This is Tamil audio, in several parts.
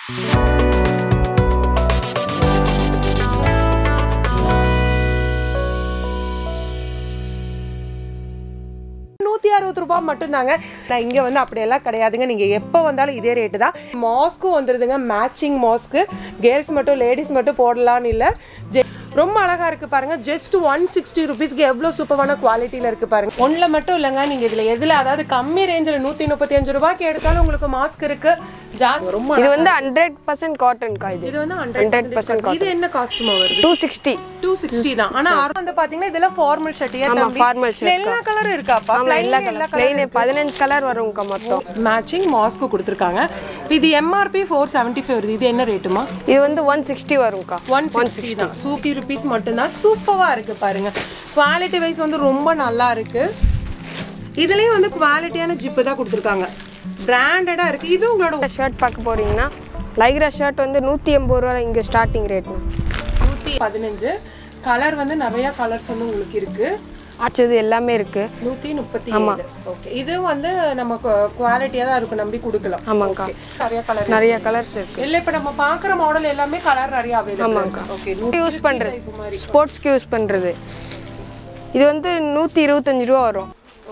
நூற்றி அறுபது ரூபாய் மட்டும்தாங்க நான் இங்கே வந்து அப்படியெல்லாம் கிடையாதுங்க நீங்கள் எப்போ வந்தாலும் இதே ரேட்டு தான் மாஸ்க்கும் வந்துடுதுங்க மேட்சிங் மாஸ்க்கு கேர்ள்ஸ் மட்டும் லேடிஸ் மட்டும் போடலான்னு இல்லை ஜெ ரொம்ப அழகாக இருக்குது பாருங்கள் ஜஸ்ட் ஒன் சிக்ஸ்டி ருபீஸ்க்கு எவ்வளோ சூப்பரான குவாலிட்டியில் இருக்குது பாருங்கள் ஒன்றில் மட்டும் இல்லைங்க நீங்கள் இதில் எதில் அதாவது கம்மி ரேஞ்சில் நூற்றி முப்பத்தி அஞ்சு ரூபாய்க்கு எடுத்தாலும் உங்களுக்கு மாஸ்க் இருக்குது ஜாஸ்தி ரொம்ப இது வந்து ஹண்ட்ரட் பர்சன்ட் காட்டன்க்கா இது இது வந்து ஹண்ட்ரட் ஹண்ட்ரட் பர்சன்ட் இது என்ன காஸ்ட்யூமா வருது டூ சிக்ஸ்டி டூ சிக்ஸ்டி தான் ஆனா அரை வந்து பாத்தீங்கன்னா இதெல்லாம் ஃபார்மல் ஷர்ட் ஏன் ஆமா, தம்பி formal shirt இதுல எல்லா கலரும் இருக்காப்பா ஆமா எல்லா கலர் பிளெயின் பதினஞ்சு கலர் வரும்க்கா மொத்தம் மேட்சிங் மாஸ்க்கு கொடுத்துருக்காங்க இது எம்ஆர்பி ஃபோர் செவன்ட்டி ஃபைவ் வருது இது என்ன ரேட்டுமா இது வந்து ஒன் சிக்ஸ்டி வரும்க்கா ஒன் சிக்ஸ்டி தான் சூப்பி ருபீஸ் மட்டும்தான் சூப்பராக இருக்கு பாருங்க குவாலிட்டி வைஸ் வந்து ரொம்ப நல்லா இருக்கு இதுலயும் வந்து குவாலிட்டியான ஜிப்பு தான் கொடுத்துருக்காங்க பிராண்டடா இருக்கு இது உங்களோட ஷர்ட் பார்க்க போறீங்கன்னா லைக்ரா ஷர்ட் வந்து நூற்றி எண்பது ரூபா இங்கே ஸ்டார்டிங் ரேட்னா நூற்றி பதினஞ்சு கலர் வந்து நிறைய கலர்ஸ் வந்து உங்களுக்கு இருக்கு அச்சது எல்லாமே இருக்கு நூற்றி முப்பத்தி ஓகே இது வந்து நம்ம குவாலிட்டியாக தான் இருக்கும் நம்பி கொடுக்கலாம் ஆமாங்க்கா Okay. நிறைய கலர் நிறைய கலர்ஸ் இருக்கு இல்லை இப்போ நம்ம பார்க்குற மாடல் எல்லாமே கலர் நிறைய அவைலபிள் ஓகே யூஸ் பண்ணுறது ஸ்போர்ட்ஸ்க்கு யூஸ் பண்ணுறது இது வந்து நூற்றி இருபத்தஞ்சு ரூபா வரும்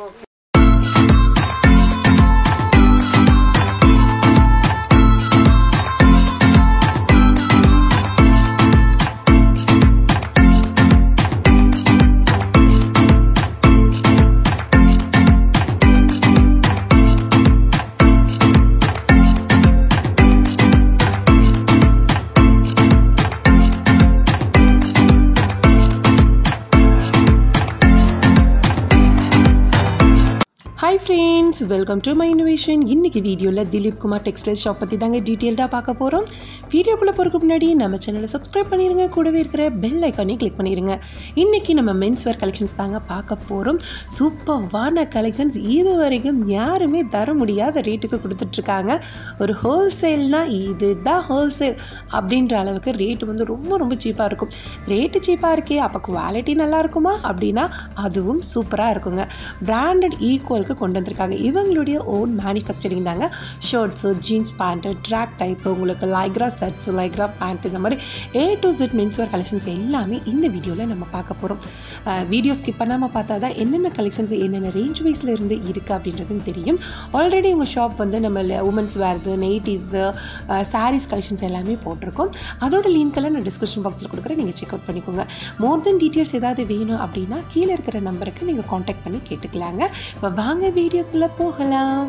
hi friends welcome to my innovation இன்னைக்கு வீடியோவில் திலீப் குமார் டெக்ஸ்டைல் ஷாப் பற்றி தாங்க டீட்டெயில்டாக பார்க்க போகிறோம் வீடியோக்குள்ளே போகிறதுக்கு முன்னாடி நம்ம சேனலை சப்ஸ்கிரைப் பண்ணிடுங்க கூடவே இருக்கிற பெல் ஐக்கானையும் கிளிக் பண்ணிடுங்க இன்னைக்கு நம்ம மென்ஸ் வேர் கலெக்ஷன்ஸ் தாங்க பார்க்க போகிறோம் சூப்பர்வான கலெக்ஷன்ஸ் இது வரைக்கும் யாருமே தர முடியாத ரேட்டுக்கு கொடுத்துட்ருக்காங்க ஒரு ஹோல்சேல்னால் இதுதான் ஹோல்சேல் அப்படின்ற அளவுக்கு ரேட்டு வந்து ரொம்ப ரொம்ப சீப்பாக இருக்கும் ரேட்டு சீப்பாக இருக்கே அப்போ குவாலிட்டி நல்லா இருக்குமா அப்படின்னா அதுவும் சூப்பராக இருக்குங்க பிராண்டட் ஈக்குவலுக்கு கொண்டு வந்திருக்காங்க இவங்களுடைய ஓன் மேனுஃபேக்சரிங் தாங்க shirts jeans pant track type உங்களுக்கு லைக்ரா செட்ஸ் லைக்ரா பேண்ட் இந்த மாதிரி A to Z menswear collections எல்லாமே இந்த வீடியோவில் நம்ம பார்க்க போகிறோம் வீடியோ ஸ்கிப் பண்ணாமல் பார்த்தா தான் என்னென்ன கலெக்ஷன்ஸ் என்னென்ன ரேஞ்ச் வைஸில் இருந்து இருக்குது அப்படின்றதும் தெரியும் ஆல்ரெடி உங்கள் ஷாப் வந்து நம்ம உமன்ஸ் வேர்து நைட்டிஸ்து சாரீஸ் கலெக்ஷன்ஸ் எல்லாமே போட்டிருக்கோம் அதோட லிங்க்கெல்லாம் நான் டிஸ்கிரிப்ஷன் பாக்ஸில் கொடுக்குறேன் நீங்கள் செக் அவுட் பண்ணிக்கோங்க மோர் தென் டீட்டெயில்ஸ் ஏதாவது வேணும் அப்படின்னா கீழே இருக்கிற நம்பருக்கு நீங்கள் காண்டாக்ட் பண்ணி கேட்டுக்கலாங்க இப்போ வாங்க வீடியோக்குள்ளே போகலாம்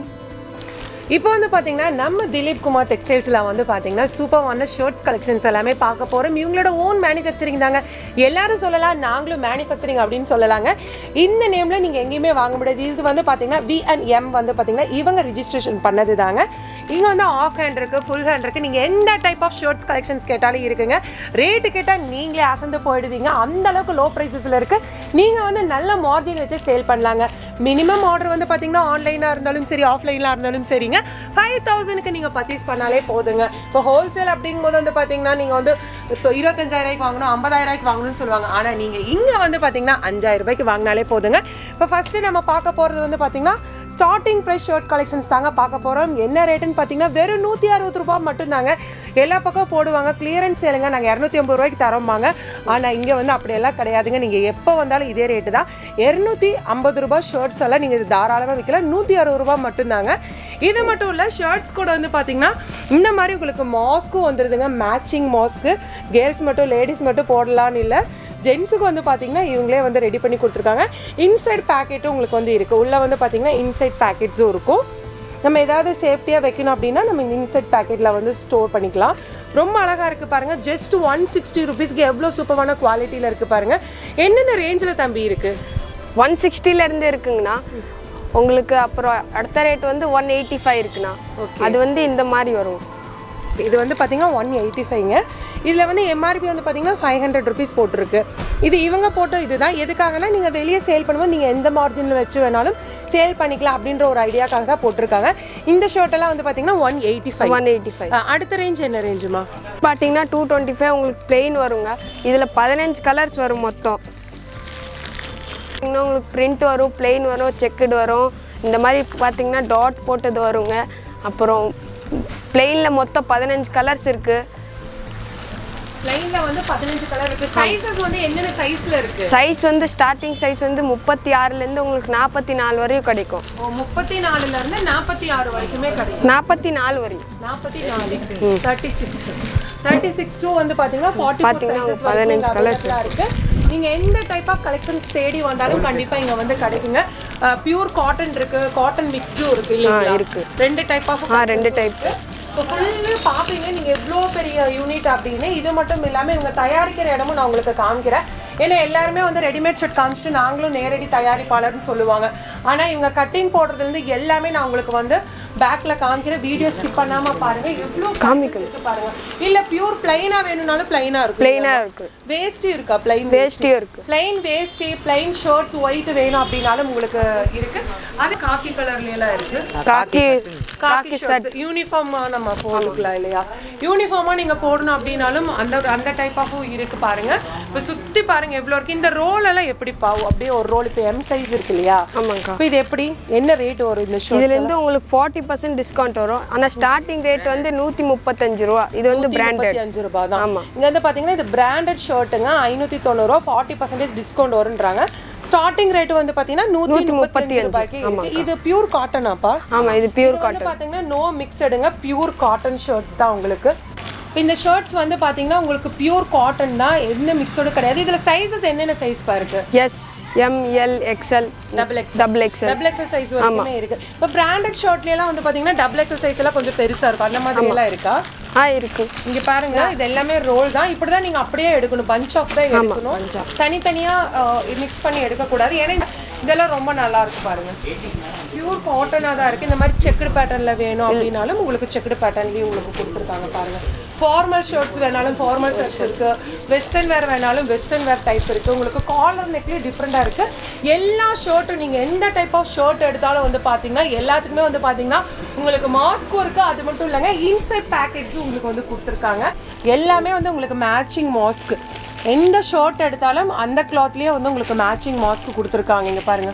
இப்போ வந்து பார்த்தீங்கன்னா நம்ம திலீப் குமார் டெக்ஸ்டைல்ஸில் வந்து பார்த்தீங்கன்னா சூப்பரான ஷர்ட்ஸ் கலெக்ஷன்ஸ் எல்லாமே பார்க்க போகிறோம் இவங்களோட ஓன் மேனுஃபேக்சரிங் தாங்க எல்லாரும் சொல்லலாம் நாங்களும் மேனுஃபேக்சரிங் அப்படின்னு சொல்லலாங்க இந்த நேமில் நீங்கள் எங்கேயுமே வாங்க முடியாது இது வந்து பார்த்தீங்கன்னா வி அண்ட் எம் வந்து பார்த்தீங்கன்னா இவங்க ரிஜிஸ்ட்ரேஷன் பண்ணது தாங்க இங்கே வந்து ஆஃப் ஹேண்ட் இருக்குது ஃபுல் ஹேண்ட் இருக்குது நீங்கள் எந்த டைப் ஆஃப் ஷர்ட்ஸ் கலெக்ஷன்ஸ் கேட்டாலும் இருக்குங்க ரேட்டு கேட்டால் நீங்களே அசந்து போயிடுவீங்க அந்த அளவுக்கு லோ ப்ரைஸஸில் இருக்குது நீங்கள் வந்து நல்ல மார்ஜின் வச்சு சேல் பண்ணலாங்க மினிமம் ஆர்டர் வந்து பார்த்தீங்கன்னா ஆன்லைனாக இருந்தாலும் சரி ஆஃப்லைனாக இருந்தாலும் சரிங்க ஃபைவ் தௌசண்ட்க்கு நீங்கள் பர்ச்சேஸ் பண்ணாலே போதுங்க இப்போ ஹோல்சேல் அப்படிங்கும்போது வந்து பார்த்தீங்கன்னா நீங்கள் வந்து இப்போ இருபத்தஞ்சாயிரூபாய்க்கு வாங்கணும் ஐம்பதாயிரூபாய்க்கு வாங்கணும்னு சொல்லுவாங்க ஆனால் நீங்கள் இங்கே வந்து பார்த்தீங்கன்னா அஞ்சாயிரம் ரூபாய்க்கு வாங்கினாலே போதுங்க இப்போ ஃபஸ்ட்டு நம்ம பார்க்க போகிறது வந்து பார்த்தீங்கன்னா ஸ்டார்டிங் ப்ரைஸ் ஷர்ட் கலெக்ஷன்ஸ் தாங்க பார்க்க போகிறோம் என்ன ரேட்டுன்னு பார்த்தீங்கன்னா வெறும் நூற்றி அறுபது ரூபாய் மட்டும்தாங்க எல்லா பக்கம் போடுவாங்க கிளியரன்ஸ் சேலுங்க நாங்கள் இரநூத்தி ஐம்பது ரூபாய்க்கு தரோம்பாங்க ஆனால் இங்கே வந்து அப்படியெல்லாம் கிடையாதுங்க நீங்கள் எப்போ வந்தாலும் இதே ரேட்டு தான் இரநூத்தி ஐம்பது ரூபாய் ஷர்ட்ஸ் எல்லாம் நீங்கள் தாராளமாக விற்கலாம் நூற்றி அறுபது ரூபாய் மட்டும்தாங்க இது மட்டும் இல்லை ஷர்ட்ஸ் கூட வந்து பார்த்தீங்கன்னா இந்த மாதிரி உங்களுக்கு மாஸ்க்கும் வந்துடுதுங்க மேட்சிங் மாஸ்க்கு கேர்ள்ஸ் மட்டும் லேடிஸ் மட்டும் போடலான்னு இல்லை ஜென்ஸுக்கு வந்து பார்த்தீங்கன்னா இவங்களே வந்து ரெடி பண்ணி கொடுத்துருக்காங்க இன்சைட் பேக்கெட்டும் உங்களுக்கு வந்து இருக்குது உள்ளே வந்து பார்த்தீங்கன்னா இன்சைட் பேக்கெட்ஸும் இருக்கும் நம்ம ஏதாவது சேஃப்டியாக வைக்கணும் அப்படின்னா நம்ம இந்த இன்சைட் பேக்கெட்டில் வந்து ஸ்டோர் பண்ணிக்கலாம் ரொம்ப அழகாக இருக்குது பாருங்கள் ஜஸ்ட் ஒன் சிக்ஸ்டி ருபீஸ்க்கு எவ்வளோ சூப்பரான குவாலிட்டியில் இருக்குது பாருங்கள் என்னென்ன ரேஞ்சில் தம்பி இருக்குது ஒன் சிக்ஸ்டிலேருந்து இருக்குங்கண்ணா உங்களுக்கு அப்புறம் அடுத்த ரேட் வந்து ஒன் எயிட்டி ஃபைவ் இருக்குண்ணா அது வந்து இந்த மாதிரி வரும் இது வந்து பார்த்தீங்கன்னா ஒன் எயிட்டி ஃபைவ்ங்க இதில் வந்து எம்ஆர்பி வந்து பார்த்தீங்கன்னா ஃபைவ் ஹண்ட்ரட் ருபீஸ் போட்டிருக்கு இது இவங்க போட்ட இதுதான் எதுக்காகனா நீங்கள் வெளியே சேல் பண்ணும்போது நீங்கள் எந்த மார்ஜினில் வச்சு வேணாலும் சேல் பண்ணிக்கலாம் அப்படின்ற ஒரு ஐடியாக்காக தான் போட்டிருக்காங்க இந்த ஷர்ட் எல்லாம் வந்து பார்த்தீங்கன்னா one eighty five one eighty five அடுத்த ரேஞ்ச் என்ன ரேஞ்சுமா பார்த்தீங்கன்னா டூ டுவெண்ட்டி ஃபைவ் உங்களுக்கு பிளெயின் வருங்க இதில் பதினஞ்சு கலர்ஸ் வரும் மொத்தம் இன்னும் உங்களுக்கு பிரிண்ட் வரும் பிளெயின் வரும் செக்குடு வரும் இந்த மாதிரி பார்த்தீங்கன்னா டாட் போட்டது வருங்க அப்புறம் பிளெயினில் மொத்தம் பதினஞ்சு கலர்ஸ் இருக்குது லைன்ல வந்து பதினஞ்சு கலர் இருக்கு சைஸஸ் வந்து என்னென்ன சைஸ்ல இருக்கு சைஸ் வந்து ஸ்டார்டிங் சைஸ் வந்து முப்பத்தி ஆறுலேருந்து உங்களுக்கு நாற்பத்தி நாலு வரையும் கிடைக்கும் ஓ, முப்பத்தி நாலுல இருந்து நாற்பத்தி ஆறு வரைக்குமே கிடைக்கும் நாற்பத்தி நாலு வரையும் நாற்பத்தி நாலு thirty six thirty six two வந்து பாத்தீங்கன்னா ஃபார்ட்டி பாத்தீங்கன்னா ஃபோர் பதினஞ்சு colours இருக்கு நீங்க எந்த டைப் ஆஃப் கலெக்ஷன்ஸ் தேடி வந்தாலும் கண்டிப்பா இங்க வந்து கிடைக்குங்க பியூர் காட்டன் இருக்கு காட்டன் மிக்ஸ்டும் இருக்கு இல்லைங்களா இருக்கு. ரெண்டு டைப் ஆஃப் ஆ ரெண்டு டைப் ஸோ ஃபுல்லு பார்ப்பீங்க நீங்கள் எவ்வளோ பெரிய யூனிட் அப்படின்னு இது மட்டும் இல்லாமல் இவங்க தயாரிக்கிற இடமும் நான் உங்களுக்கு காமிக்கிறேன் ஏன்னா எல்லாருமே வந்து ரெடிமேட் ஷர்ட் காமிச்சிட்டு நாங்களும் நேரடி தயாரிப்பாளர்னு சொல்லுவாங்க ஆனால் இவங்க கட்டிங் போடுறதுலேருந்து எல்லாமே நான் உங்களுக்கு வந்து பேக்கில் காமிக்கிறேன் வீடியோ ஸ்கிப் பண்ணாமல் பாருங்க எவ்வளோ காமிக்கிறது பாருங்க இல்லை பியூர் பிளைனாக வேணும்னாலும் பிளைனாக இருக்கும் பிளெயினாக இருக்குது வேஸ்டி இருக்கா பிளைன் வேஸ்டியும் இருக்குது plain veshti plain shirts white வேணும் அப்படின்னாலும் உங்களுக்கு இருக்கு அது காக்கி கலர்ல எல்லாம் இருக்கு காக்கி காக்கி ஷர்ட்ஸ் யூனிஃபார்மா நம்ம போட்டுக்கலாம் இல்லையா யூனிஃபார்மா நீங்க போடணும் அப்படின்னாலும் அந்த அந்த டைப் ஆஃபும் இருக்கு பாருங்க இப்போ சுத்தி பாருங்க எவ்வளோ இருக்கு இந்த ரோல் எல்லாம் எப்படி பாவும் அப்படியே ஒரு ரோல் இப்போ எம் சைஸ் இருக்கு இல்லையா ஆமாங்க்கா இப்போ இது எப்படி என்ன ரேட் வரும் இந்த ஷர்ட் இதுலேருந்து உங்களுக்கு ஃபார்ட்டி பர்சன்ட் டிஸ்கவுண்ட் வரும் ஆனால் ஸ்டார்டிங் ரேட் வந்து நூற்றி முப்பத்தஞ்சு ரூபா இது வந்து பிராண்டட் அஞ்சு ரூபாய் தான் இங்க வந்து பாத்தீங்கன்னா இது பிராண்டட் ஷர்ட்டுங்க ஐநூத்தி தொண்ணூறுரூவா ஃபார்ட்டி பர்சன்டேஜ் டிஸ்கவுண்ட் வருன்றாங்க ஸ்டார்டிங் ரேட் வந்து பாத்தீங்கன்னா நூத்தி முப்பத்தி ரூபாய்க்கு இருக்கு இது பியூர் காட்டனாப்பா ஆமாம் இது பியூர் இது வந்து பாத்தீங்கன்னா நோ மிக்சடுங்க பியூர் காட்டன் ஷர்ட்ஸ் தான் உங்களுக்கு இந்த ஷர்ட்ஸ் வந்து பாத்தீங்கன்னா உங்களுக்கு பியூர் காட்டன் தான் என்ன மிக்சடு கிடையாது இதுல சைஸஸ் என்னென்ன சைஸ் பாருக்கு S M L XL double X double XL double XL size வரைக்குமே இருக்கு இப்போ பிராண்டட் ஷர்ட்ல எல்லாம் வந்து பாத்தீங்கன்னா டபுள் எக்ஸல் சைஸ் எல்லாம் கொஞ்சம் பெருசா இருக்கும் அந்த மாதிரி எல்லாம் இருக்கா ஆ இருக்கு இங்க பாருங்க இது எல்லாமே ரோல் தான் இப்படிதான் நீங்க அப்படியே எடுக்கணும் பஞ்ச் ஆஃப் தான் எடுக்கணும் தனித்தனியா மிக்ஸ் பண்ணி எடுக்க கூடாது ஏன்னா இந்த- இதெல்லாம் ரொம்ப நல்லா இருக்கு பாருங்க பியூர் காட்டனா தான் இருக்கு இந்த மாதிரி செக்குடு பேட்டர்ன்ல வேணும் அப்படின்னாலும் உங்களுக்கு செக்குடு பேட்டர்ன்லயும் உங்களுக்கு கொடுத்துருக்காங்க பாருங்க ஃபார்மல் ஷர்ட்ஸ் வேணாலும் ஃபார்மல் ஷர்ட்ஸ் இருக்கு வெஸ்டர்ன் வேர் வேணாலும் வெஸ்டர்ன் வேர் டைப் இருக்கு உங்களுக்கு காலர் நெக்லயும் டிஃப்ரெண்டா இருக்கு எல்லா ஷர்ட்டும் நீங்க எந்த டைப் ஆஃப் ஷர்ட் எடுத்தாலும் வந்து பாத்தீங்கன்னா எல்லாத்துக்குமே வந்து பாத்தீங்கன்னா உங்களுக்கு மாஸ்க்கும் இருக்கு அது மட்டும் இல்லைங்க இன்சைட் பேக்கேஜ் உங்களுக்கு வந்து கொடுத்துருக்காங்க எல்லாமே வந்து உங்களுக்கு மேட்சிங் மாஸ்க் எந்த ஷர்ட் எடுத்தாலும் அந்த கிளாத்லயே வந்து உங்களுக்கு மேட்சிங் மாஸ்க் கொடுத்துருக்காங்க இங்க பாருங்க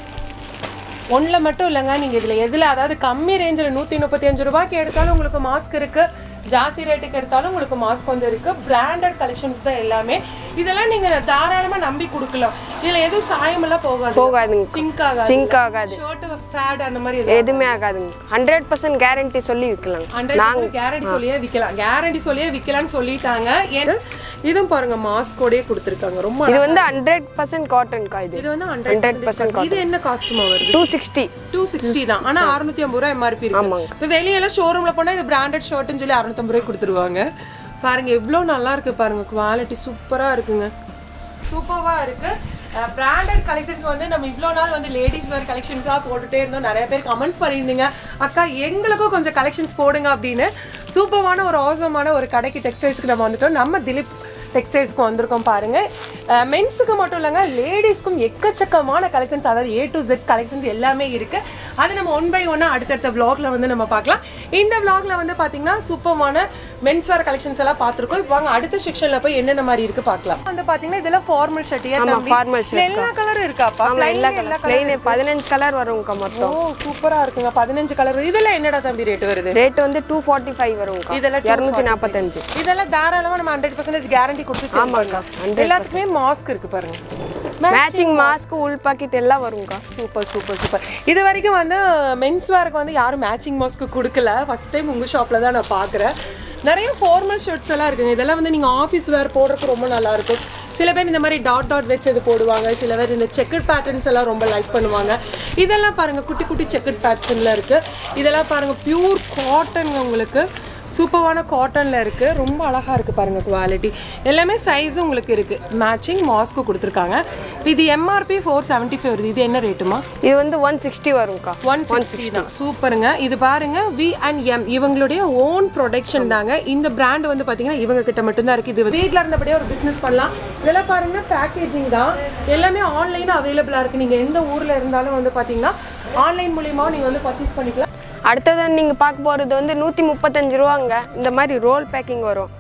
ஒன்றில் மட்டும் இல்லைங்க நீங்கள் இதில் எதில் அதாவது கம்மி ரேஞ்சில் நூற்றி முப்பத்தி அஞ்சு ரூபாய்க்கு எடுத்தாலும் உங்களுக்கு மாஸ்க் இருக்குது ஜாஸ்தி ரேட்டுக்கு எடுத்தாலும் உங்களுக்கு மாஸ்க் வந்து இருக்குது பிராண்டட் கலெக்ஷன்ஸ் தான் எல்லாமே இதெல்லாம் நீங்கள் தாராளமாக நம்பி கொடுக்கலாம் இதில் எதுவும் சாயமெல்லாம் போகாது போகாதுங்க சிங்க் ஆகாது சிங்க் ஆகாது ஷர்ட் ஃபேட் அந்த மாதிரி எதுவும் எதுவுமே ஆகாதுங்க ஹண்ட்ரட் பர்சன்ட் கேரண்டி சொல்லி விற்கலாம் ஹண்ட்ரட் கேரண்டி சொல்லியே விற்கலாம் கேரண்டி சொல்லியே விற்கலாம்னு சொல்லிட்டாங்க ஏன்னா இதுவும் பாருங்க மாஸ்கோடயே கொடுத்துருக்காங்க ரொம்ப இது வந்து ஹண்ட்ரட் பர்சன்ட் காட்டன்க்கா இது இது வந்து ஹண்ட்ரட் ஹண்ட்ரட் பர்சன்ட் இது என்ன காஸ்ட்டுமா வருது டூ சிக்ஸ்டி டூ சிக்ஸ்டி தான் ஆனா அறுநூத்தி ஐம்பது ரூபா எம்ஆர்பி இருக்கு ஆமாங்க. இப்போ வெளியெல்லாம் ஷோரூம்ல போனா இது பிராண்டட் ஷர்ட்னு சொல்லி அறுநூத்தம்பது ரூபாய் கொடுத்துருவாங்க பாருங்க எவ்வளோ நல்லா இருக்கு பாருங்க குவாலிட்டி சூப்பரா இருக்குங்க சூப்பராக இருக்கு பிராண்டட் கலெக்ஷன்ஸ் வந்து நம்ம இவ்வளோ நாள் வந்து லேடிஸ் வேர் கலெக்ஷன்ஸாக போட்டுட்டே இருந்தோம் நிறைய பேர் கமெண்ட்ஸ் பண்ணியிருந்தீங்க அக்கா எங்களுக்கும் கொஞ்சம் கலெக்ஷன்ஸ் போடுங்க அப்படின்னு சூப்பரான ஒரு அவசரமான ஒரு கடைக்கு டெக்ஸ்டைல்ஸ்க்கு நம்ம வந்துட்டோம் நம்ம திலீப் டெக்ஸ்டைல்ஸ்க்கு வந்திருக்கோம் பாருங்க மென்ஸுக்கு மட்டும் இல்லைங்க லேடிஸ்க்கும் எக்கச்சக்கமான கலெக்ஷன்ஸ் அதாவது ஏ டு ஜெட் கலெக்ஷன்ஸ் எல்லாமே இருக்கு அது நம்ம ஒன் பை ஒன்னாக அடுத்தடுத்த vlogல வந்து நம்ம பார்க்கலாம் இந்த vlogல வந்து பார்த்தீங்கன்னா சூப்பரான மென்ஸ் வேர் கலெக்ஷன்ஸ் எல்லாம் பார்த்துருக்கோம் இப்போ வாங்க அடுத்த செக்ஷன்ல போய் என்னென்ன மாதிரி இருக்கு பார்க்கலாம் வந்து பார்த்தீங்கன்னா இதெல்லாம் ஃபார்மல் ஷர்ட் ஏன் ஆமா தம்பி? ஃபார்மல் இதுல எல்லா கலரும் இருக்காப்பா ஆமா எல்லா கலர் பிளெயின் பதினஞ்சு கலர் வரும்க்கா ஓ மொத்தம் சூப்பரா இருக்குங்க பதினஞ்சு கலர் இதெல்லாம் என்னடா தம்பி ரேட் வருது ரேட் வந்து டூ ஃபார்ட்டி ஃபைவ் வரும்க்கா இதெல்லாம் இரநூத்தி நாற்பத்தஞ்சு இதெல்லாம் தாராளமா நம்ம ஹண்ட்ரட் பர்சன்டேஜ் கேரண்டி கொடுத்து sell ஆமாக்கா, பண்ணலாம். எல்லாத்துக்குமே மாஸ்க் இருக்கு பாருங்க மேட்சிங் மாஸ்க் உள் பாக்கெட் எல்லாம் வரும்க்கா சூப்பர் சூப்பர் சூப்பர் இது வரைக்கும் வந்து மென்ஸ் வேருக்கு வந்து யாரும் மேட்சிங் மாஸ்க்கு கொடுக்கல ஃபர்ஸ்ட் டைம் உங்கள் ஷாப்பில் தான் நான் பார்க்குறேன் நிறைய ஃபார்மல் ஷர்ட்ஸ் எல்லாம் இருக்குங்க இதெல்லாம் வந்து நீங்கள் ஆஃபீஸ் வேர் போடுறதுக்கு ரொம்ப நல்லா இருக்கும் சில பேர் இந்த மாதிரி டாட் டாட் வச்சு இது போடுவாங்க சில பேர் இந்த செக்கட் பேட்டர்ன்ஸ் எல்லாம் ரொம்ப லைக் பண்ணுவாங்க இதெல்லாம் பாருங்கள் குட்டி குட்டி செக்கட் பேட்டர்னில் இருக்குது இதெல்லாம் பாருங்கள் பியூர் காட்டனுங்க உங்களுக்கு சூப்பரான காட்டனில் இருக்குது ரொம்ப அழகாக இருக்குது பாருங்கள் குவாலிட்டி எல்லாமே சைஸும் உங்களுக்கு இருக்குது மேட்சிங் மாஸ்க்கு கொடுத்துருக்காங்க இது எம்ஆர்பி ஃபோர் செவன்ட்டி ஃபைவ் வருது இது என்ன ரேட்டுமா இது வந்து ஒன் சிக்ஸ்டி வரும்க்கா ஒன் சிக்ஸ்டி தான் சூப்பருங்க இது பாருங்க வி அண்ட் எம் இவங்களுடைய ஓன் ப்ரொடக்ஷன் தாங்க இந்த பிராண்ட் வந்து பார்த்தீங்கன்னா இவங்க கிட்ட மட்டும்தான் இருக்குது இது வீட்டில் இருந்தபடியே ஒரு பிஸ்னஸ் பண்ணலாம் இதெல்லாம் பாருங்கன்னா பேக்கேஜிங் தான் எல்லாமே ஆன்லைன் அவைலபிளாக இருக்குது நீங்கள் எந்த ஊரில் இருந்தாலும் வந்து பார்த்தீங்கன்னா ஆன்லைன் மூலியமா நீங்கள் வந்து பர்ச்சேஸ் பண்ணிக்கலாம் அடுத்தது நீங்கள் பார்க்க போகிறது வந்து நூற்றி முப்பத்தஞ்சு ரூபாங்க இந்த மாதிரி ரோல் பேக்கிங் வரும்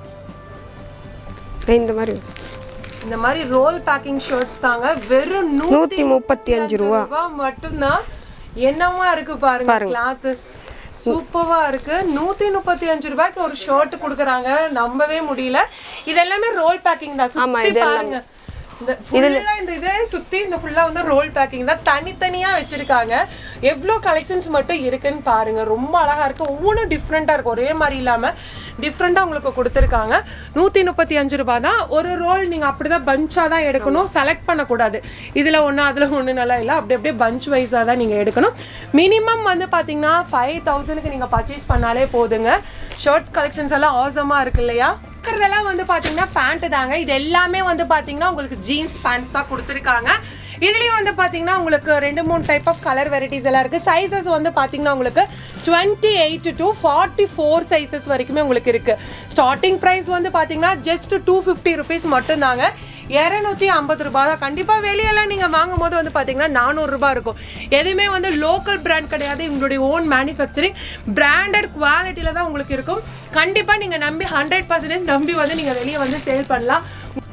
இந்த மாதிரி இந்த மாதிரி ரோல் பேக்கிங் ஷர்ட்ஸ் தாங்க வெறும் நூற்றி முப்பத்தி அஞ்சு ரூபா ரூபா மட்டும்தான் என்னவா இருக்கு பாருங்க கிளாத் சூப்பரா இருக்கு நூத்தி முப்பத்தி அஞ்சு ரூபாய்க்கு ஒரு ஷர்ட் கொடுக்குறாங்க நம்பவே முடியல இது எல்லாமே ரோல் பேக்கிங் தான் ஆமா, சுத்தி இது பாருங்க இந்த ஃபுல்லா இந்த இதே சுத்தி இந்த ஃபுல்லா வந்து ரோல் பேக்கிங் தான் தனித்தனியா வச்சிருக்காங்க எவ்வளோ கலெக்ஷன்ஸ் மட்டும் இருக்குன்னு பாருங்க ரொம்ப அழகா இருக்கு ஒவ்வொன்றும் டிஃப்ரெண்டா இருக்கு ஒரே மாதிரி இல்லாம டிஃப்ரெண்டா உங்களுக்கு கொடுத்துருக்காங்க நூத்தி முப்பத்தி அஞ்சு ரூபாய் தான் ஒரு ரோல் நீங்க அப்படிதான் பஞ்சா தான் எடுக்கணும் செலக்ட் பண்ணக்கூடாது இதுல ஒண்ணு அதுல ஒண்ணு நல்லா இல்லை அப்படி அப்படியே பஞ்ச் வைஸா தான் நீங்க எடுக்கணும் மினிமம் வந்து பாத்தீங்கன்னா ஃபைவ் தௌசண்ட்க்கு நீங்க பர்ச்சேஸ் பண்ணாலே போதுங்க ஷர்ட் கலெக்ஷன்ஸ் எல்லாம் ஆசமா இருக்கு இல்லையா இருக்கிறதெல்லாம் வந்து பாத்தீங்கன்னா பேண்ட் தாங்க இது எல்லாமே வந்து பாத்தீங்கன்னா உங்களுக்கு ஜீன்ஸ் பேண்ட்ஸ் தான் கொடுத்துருக்காங்க இதுலயும் வந்து பாத்தீங்கன்னா உங்களுக்கு ரெண்டு மூணு டைப் ஆஃப் கலர் வெரைட்டிஸ் எல்லாம் இருக்கு சைஸஸ் வந்து பாத்தீங்கன்னா உங்களுக்கு twenty eight to forty four sizes வரைக்குமே உங்களுக்கு இருக்கு ஸ்டார்டிங் ப்ரைஸ் வந்து பாத்தீங்கன்னா ஜஸ்ட் டூ ஃபிஃப்டி ருபீஸ் மட்டும்தாங்க இரநூத்தி ஐம்பது ரூபாய் தான் கண்டிப்பாக வெளியெல்லாம் நீங்கள் வாங்கும் போது வந்து பார்த்தீங்கன்னா நானூறுரூபா இருக்கும் எதுவுமே வந்து லோக்கல் பிராண்ட் கிடையாது இவங்களுடைய ஓன் மேனுஃபேக்சரிங் பிராண்டட் குவாலிட்டியில் தான் உங்களுக்கு இருக்கும் கண்டிப்பாக நீங்கள் நம்பி ஹண்ட்ரட் பர்சன்டேஜ் நம்பி வந்து நீங்கள் வெளியே வந்து சேல் பண்ணலாம்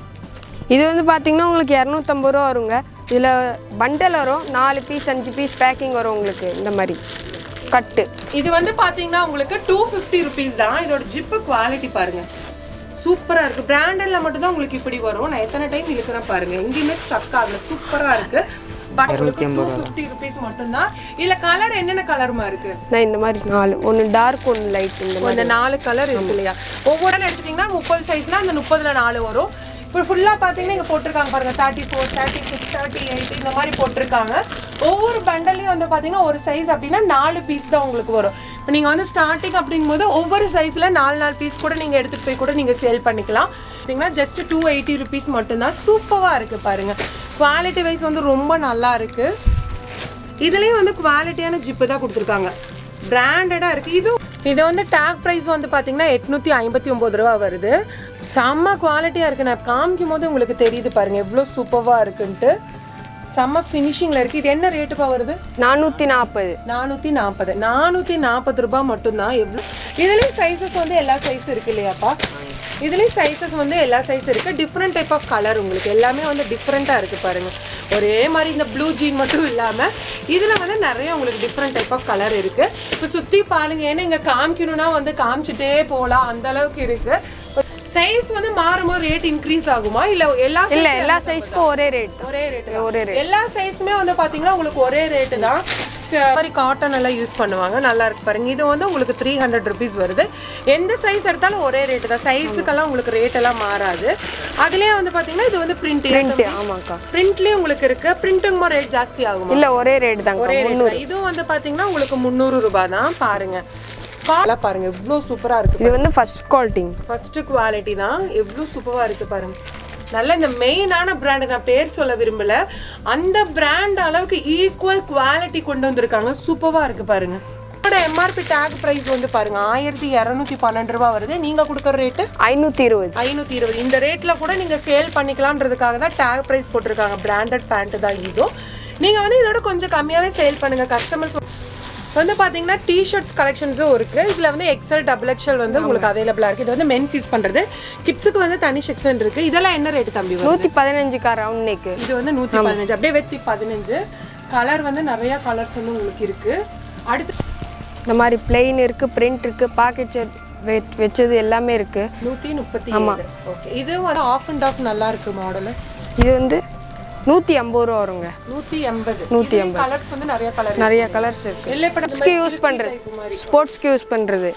இது வந்து பார்த்தீங்கன்னா உங்களுக்கு இரநூத்தம்பது ரூபா வருங்க இதில் பண்டல் வரும் நாலு பீஸ் அஞ்சு பீஸ் பேக்கிங் வரும் உங்களுக்கு இந்த மாதிரி கட்டு இது வந்து பாத்தீங்கன்னா உங்களுக்கு டூ ஃபிஃப்டி ருபீஸ் தான் இதோட ஜிப்பு குவாலிட்டி பாருங்க சூப்பரா இருக்கு பிராண்டட்ல மட்டும் தான் உங்களுக்கு இப்படி வரும் நான் எத்தனை டைம் இழுக்கிறேன் பாருங்க எங்கேயுமே ஸ்டக் ஆகல சூப்பரா இருக்கு பட் உங்களுக்கு டூ ஃபிஃப்டி ருபீஸ் மட்டும்தான் இதுல கலர் என்னென்ன கலருமா இருக்கு நான் இந்த மாதிரி நாலு ஒன்று டார்க் ஒன்று லைட் இந்த மாதிரி இந்த நாலு கலர் இருக்கு இல்லையா ஒவ்வொரு எடுத்துட்டீங்கன்னா முப்பது சைஸ்னா அந்த முப்பதுல நாலு வரும் இப்போ ஃபுல்லாக பார்த்தீங்கன்னா இங்கே போட்டிருக்காங்க பாருங்க thirty four thirty six thirty eight இந்த மாதிரி போட்டிருக்காங்க ஒவ்வொரு பண்டல்லையும் வந்து பார்த்தீங்கன்னா ஒரு சைஸ் அப்படின்னா நாலு பீஸ் தான் உங்களுக்கு வரும் இப்போ நீங்கள் வந்து ஸ்டார்டிங் அப்படிங்கும்போது ஒவ்வொரு சைஸில் நாலு நாலு பீஸ் கூட நீங்கள் எடுத்துகிட்டு போய் கூட நீங்கள் சேல் பண்ணிக்கலாம் பார்த்தீங்கன்னா ஜஸ்ட் டூ எயிட்டி ருபீஸ் மட்டும்தான் சூப்பராக இருக்குது பாருங்கள் குவாலிட்டி வைஸ் வந்து ரொம்ப நல்லா இருக்குது இதுலேயும் வந்து குவாலிட்டியான ஜிப்பு தான் கொடுத்துருக்காங்க பிராண்டடாக இருக்குது இது இது வந்து டேக் ப்ரைஸ் வந்து பார்த்தீங்கன்னா எட்நூற்றி ஐம்பத்தி ஒம்பது ரூபா வருது செம்ம குவாலிட்டியாக இருக்குது நான் காமிக்கும் போது உங்களுக்கு தெரியுது பாருங்கள் எவ்வளோ சூப்பராக இருக்குன்ட்டு செம்ம ஃபினிஷிங்கில் இருக்குது இது என்ன ரேட்டுப்பா வருது நானூற்றி நாற்பது நானூற்றி நாற்பது நானூற்றி நாற்பது ரூபாய் மட்டும்தான் எவ்வளோ இதுலேயும் சைஸஸ் வந்து எல்லா சைஸும் இருக்கு இல்லையாப்பா இதுலேயும் சைஸஸ் வந்து எல்லா சைஸ் இருக்கு டிஃப்ரெண்ட் டைப் ஆஃப் கலர் உங்களுக்கு எல்லாமே வந்து டிஃப்ரெண்ட்டாக இருக்குது பாருங்க ஒரே மாதிரி இந்த ப்ளூ ஜீன் மட்டும் இல்லாமல் இதில் வந்து நிறைய உங்களுக்கு டிஃப்ரெண்ட் டைப் ஆஃப் கலர் இருக்குது இப்போ சுற்றி பாருங்க ஏன்னா இங்கே காமிக்கணும்னா வந்து காமிச்சிட்டே போகலாம் அந்த அளவுக்கு இருக்குது சைஸ் வந்து மாறும்போது ரேட் இன்க்ரீஸ் ஆகுமா இல்லை எல்லா இல்லை எல்லா சைஸ்க்கும் ஒரே ரேட் ஒரே ரேட் ஒரே எல்லா சைஸுமே வந்து பாத்தீங்கன்னா உங்களுக்கு ஒரே ரேட்டு தான் ச- மாதிரி காட்டன் எல்லாம் யூஸ் பண்ணுவாங்க நல்லா இருக்கு பாருங்க இது வந்து உங்களுக்கு த்ரீ ஹண்ட்ரட் ருபீஸ் வருது எந்த சைஸ் எடுத்தாலும் ஒரே ரேட்டு தான் சைஸுக்கெல்லாம் உங்களுக்கு ரேட் எல்லாம் மாறாது அதுலயே வந்து பாத்தீங்கன்னா இது வந்து பிரிண்ட் பிரிண்ட் ஆமாக்கா பிரிண்ட்லயும் உங்களுக்கு இருக்கு பிரிண்ட்டுங்க ரேட் ஜாஸ்தி ஆகுமா இல்லை ஒரே ரேட் தாங்க ஒரே ரேட் இதுவும் வந்து பாத்தீங்கன்னா உங்களுக்கு முந்நூறு ரூபாய் தான் பாருங்க காலா பாருங்க இவ்வளோ சூப்பரா இருக்கு இது வந்து ஃபர்ஸ்ட் குவாலிட்டிங் ஃபர்ஸ்ட் குவாலிட்டி தான் எவ்வளோ சூப்பராக இருக்கு பாருங்க நல்ல இந்த மெயினான பிராண்ட் நான் பேர் சொல்ல விரும்பல அந்த பிராண்ட் அளவுக்கு ஈக்குவல் குவாலிட்டி கொண்டு வந்திருக்காங்க சூப்பராக இருக்கு பாருங்க இதோட எம்ஆர்பி டேக் பிரைஸ் வந்து பாருங்க ஆயிரத்தி இரநூத்தி பன்னெண்டு ரூபா வருது நீங்க கொடுக்குற ரேட்டு ஐநூற்றி இருபது ஐநூற்றி இருபது இந்த ரேட்டில் கூட நீங்கள் சேல் பண்ணிக்கலான்றதுக்காக தான் டேக் ப்ரைஸ் போட்டிருக்காங்க பிராண்டட் பேண்ட்டு தான் இதுவும் நீங்கள் வந்து இதோட கொஞ்சம் கம்மியாகவே சேல் பண்ணுங்கள் கஸ்டமர்ஸ் வந்து பார்த்தீங்கன்னா டிஷர்ட்ஸ் கலெக்ஷன்ஸும் இருக்குது இதில் வந்து எக்ஸல் டபுள் எக்ஸல் வந்து உங்களுக்கு அவைலபிளாக இருக்குது இது வந்து மென்ஸ் யூஸ் பண்ணுறது கிட்ஸுக்கு வந்து தனி செக்ஷன் இருக்குது இதெல்லாம் என்ன ரேட்டு தம்பி வரும் நூற்றி பதினஞ்சுக்கா ரவுண்ட் நெக்கு இது வந்து நூற்றி பதினஞ்சு அப்படியே வெத்தி பதினஞ்சு கலர் வந்து நிறைய கலர்ஸ் வந்து உங்களுக்கு இருக்குது அடுத்து இந்த மாதிரி பிளெயின் இருக்குது பிரிண்ட் இருக்குது பாக்கெட் வச்சது எல்லாமே இருக்குது நூற்றி முப்பத்தி ஓகே இது வந்து ஆஃப் அண்ட் ஆஃப் நல்லா இருக்கு மாடலு இது வந்து நூற்றி ஐம்பது ரூபா வருங்க நூற்றி எண்பது நூற்றி கலர்ஸ் வந்து நிறைய கலர் நிறைய கலர்ஸ் இருக்கு வெள்ளை படம் ஸ்போர்ட்ஸ்க்கு யூஸ் பண்ணுறது ஸ்போர்ட்ஸ்க்கு யூஸ் பண்ணுறது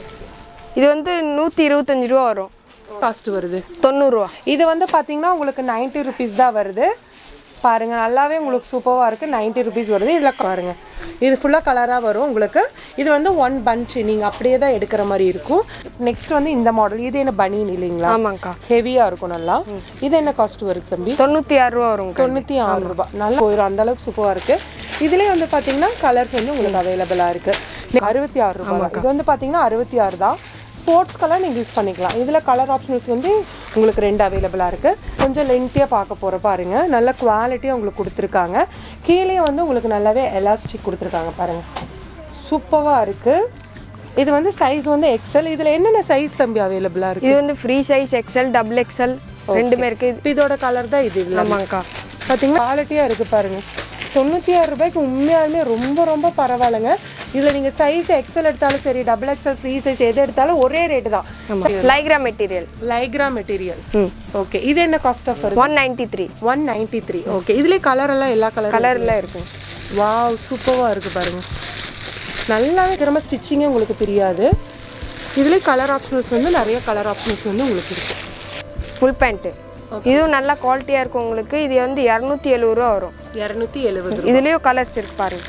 இது வந்து நூற்றி இருபத்தஞ்சி ரூபா வரும் காஸ்ட் வருது தொண்ணூறுரூவா இது வந்து பார்த்தீங்கன்னா உங்களுக்கு 90 ருபீஸ் தான் வருது பாருங்க நல்லாவே உங்களுக்கு சூப்பராக இருக்குது 90 ருபீஸ் வருது இதில் பாருங்க இது ஃபுல்லாக கலராக வரும் உங்களுக்கு இது வந்து ஒன் பஞ்ச் நீங்கள் அப்படியே தான் எடுக்கிற மாதிரி இருக்கும் நெக்ஸ்ட் வந்து இந்த மாடல் இது என்ன பனியன் இல்லைங்களா ஆமாங்க்கா ஹெவியாக இருக்கும் நல்லா இது என்ன காஸ்ட் வருது தம்பி தொண்ணூற்றி ஆறு ரூபா வருங்க தொண்ணூற்றி ஆறு ரூபாய் நல்லா போயிடும் அந்த அளவுக்கு சூப்பராக இருக்கு இதுலேயே வந்து பார்த்தீங்கன்னா கலர்ஸ் வந்து உங்களுக்கு அவைலபிளாக இருக்கு அறுபத்தி ஆறு ரூபாய் தான். இது வந்து பார்த்தீங்கன்னா அறுபத்தி ஆறு தான் ஸ்போர்ட்ஸ்க்கெல்லாம் நீங்கள் யூஸ் பண்ணிக்கலாம் இதில் கலர் ஆப்ஷன்ஸ் வந்து உங்களுக்கு ரெண்டு அவைலபிளாக இருக்குது கொஞ்சம் லென்த்தியாக பார்க்க போகிற பாருங்க நல்ல குவாலிட்டியாக உங்களுக்கு கொடுத்துருக்காங்க கீழே வந்து உங்களுக்கு நல்லாவே எலாஸ்டிக் கொடுத்துருக்காங்க பாருங்க சூப்பராக இருக்குது இது வந்து சைஸ் வந்து எக்ஸல் இதில் என்னென்ன சைஸ் தம்பி அவைலபிளாக இருக்குது இது வந்து free size XL double XL ரெண்டுமே இருக்குது இப்போ இதோட கலர் தான் இது இல்லை ஆமாங்க்கா பார்த்தீங்கன்னா குவாலிட்டியாக இருக்குது பாருங்க தொண்ணூற்றி ஆறு ரூபாய்க்கு உண்மையாலுமே ரொம்ப ரொம்ப பரவாயில்லைங்க இதில் நீங்கள் சைஸ் எக்ஸல் எடுத்தாலும் சரி டபுள் எக்ஸல் ஃப்ரீ சைஸ் எது எடுத்தாலும் ஒரே ரேட்டு தான் லைக்ரா மெட்டீரியல் லைக்ரா மெட்டீரியல் ம் ஓகே இது என்ன காஸ்ட் ஆஃப் வருது one ninety three one ninety three okay இதுலேயே கலர் எல்லாம் எல்லா கலர் கலரில் இருக்கும் வாவ் சூப்பராக இருக்குது பாருங்க நல்லாவே திரும்ப ஸ்டிச்சிங்கே உங்களுக்கு தெரியாது இதுலேயே கலர் ஆப்ஷன்ஸ் வந்து நிறைய கலர் ஆப்ஷன்ஸ் வந்து உங்களுக்கு இருக்கு ஃபுல் பேண்ட்டு இதுவும் நல்லா குவாலிட்டியாக இருக்கும் உங்களுக்கு இது வந்து இரநூத்தி எழுபது ரூபா வரும் இரநூத்தி எழுபது இதுலேயும் கலர்ஸ் இருக்கு பாருங்க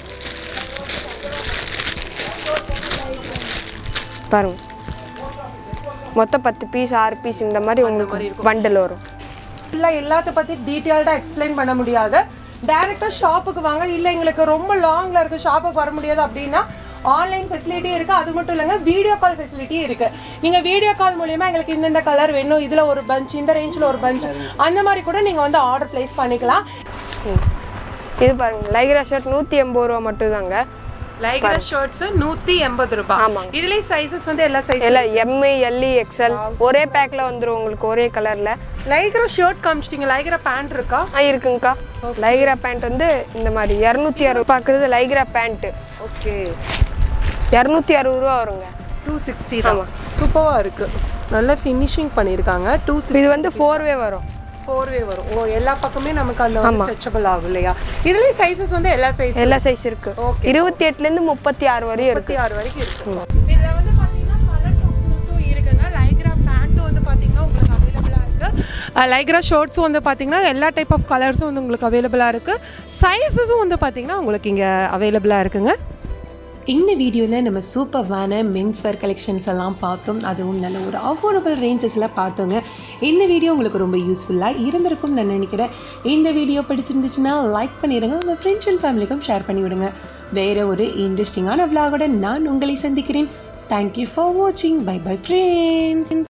பாருங்க மொத்தம் பத்து பீஸ் ஆறு பீஸ் இந்த மாதிரி உங்களுக்கு பண்டல் வரும் ஃபுல்லாக எல்லாத்த பற்றி டீட்டெயில்டாக எக்ஸ்பிளைன் பண்ண முடியாது டேரெக்டாக ஷாப்புக்கு வாங்க இல்லை எங்களுக்கு ரொம்ப லாங்கில் இருக்குது ஷாப்புக்கு வர முடியாது அப்படின்னா ஆன்லைன் ஃபெசிலிட்டி இருக்குது அது மட்டும் இல்லைங்க வீடியோ கால் ஃபெசிலிட்டி இருக்குது நீங்கள் வீடியோ கால் மூலியமாக எங்களுக்கு இந்தந்த கலர் வேணும் இதில் ஒரு பஞ்ச் இந்த ரேஞ்சில் ஒரு பஞ்ச் அந்த மாதிரி கூட நீங்கள் வந்து ஆர்டர் ப்ளேஸ் பண்ணிக்கலாம் ம். இது பாருங்க லைக்ரா ஷர்ட் நூற்றி எண்பது ரூபா மட்டும்தாங்க லைக்ரா ஷர்ட்ஸ் நூற்றி எண்பது ரூபாய் ஆமாங்க. இதுலேயே சைஸஸ் வந்து எல்லா சைஸ் எல்லாம் எம்ஐ எல்இ எக்ஸ்எல் ஒரே பேக்கில் வந்துடும் உங்களுக்கு ஒரே கலரில் லைக்ரா ஷர்ட் காமிச்சிட்டிங்க லைக்ரா பேண்ட் இருக்கா ஆ இருக்குங்கக்கா லைக்ரா பேண்ட் வந்து இந்த மாதிரி இரநூத்தி அறுபது பார்க்குறது லைக்ரா பேண்ட்டு ஓகே இரநூத்தி அறுபது ரூபா வருங்க டூ சிக்ஸ்டி தான் சூப்பராக இருக்குது நல்ல ஃபினிஷிங் பண்ணியிருக்காங்க டூ இது வந்து ஃபோர் வே வரும் ஃபோர் வே வரும் ஓ எல்லா பக்கமே நமக்கு அந்த வந்து ஸ்ட்ரெச்சபிள் ஆகும் இல்லையா இதுலயே சைஸஸ் வந்து எல்லா சைஸ் எல்லா சைஸ் இருக்கு இருபத்தி எட்டுலேருந்து முப்பத்தி ஆறு வரையும் இருக்கு முப்பத்தி ஆறு வரைக்கும் இருக்கு இதுல வந்து பாத்தீங்கன்னா கலர்ஸ் ஆப்ஷன்ஸும் இருக்குங்க லைக்ரா பேண்ட் வந்து பாத்தீங்கன்னா உங்களுக்கு அவைலபிளா இருக்கு லைக்ரா ஷர்ட்ஸும் வந்து பாத்தீங்கன்னா எல்லா டைப் ஆஃப் கலர்ஸும் வந்து உங்களுக்கு அவைலபிளா இருக்கு சைஸஸும் வந்து பாத்தீங்கன்னா உங்களுக்கு இங்க அவைலபிளா இருக்குங்க இந்த வீடியோவில் நம்ம சூப்பர்வான மென்ஸ் வேர் கலெக்ஷன்ஸ் எல்லாம் பார்த்தோம் அதுவும் நல்ல ஒரு அஃபோர்டபுள் ரேஞ்சஸில் பார்த்தோங்க இந்த வீடியோ உங்களுக்கு ரொம்ப யூஸ்ஃபுல்லாக இருந்திருக்கும் நான் நினைக்கிறேன் இந்த வீடியோ பிடிச்சிருந்துச்சுன்னா லைக் பண்ணிடுங்க உங்கள் ஃப்ரெண்ட்ஸ் அண்ட் ஃபேமிலிக்கும் ஷேர் பண்ணி விடுங்க வேறு ஒரு இன்ட்ரெஸ்டிங்கான விலாகோட நான் உங்களை சந்திக்கிறேன் தேங்க்யூ ஃபார் வாட்சிங் பை பை ஃப்ரெண்ட்ஸ்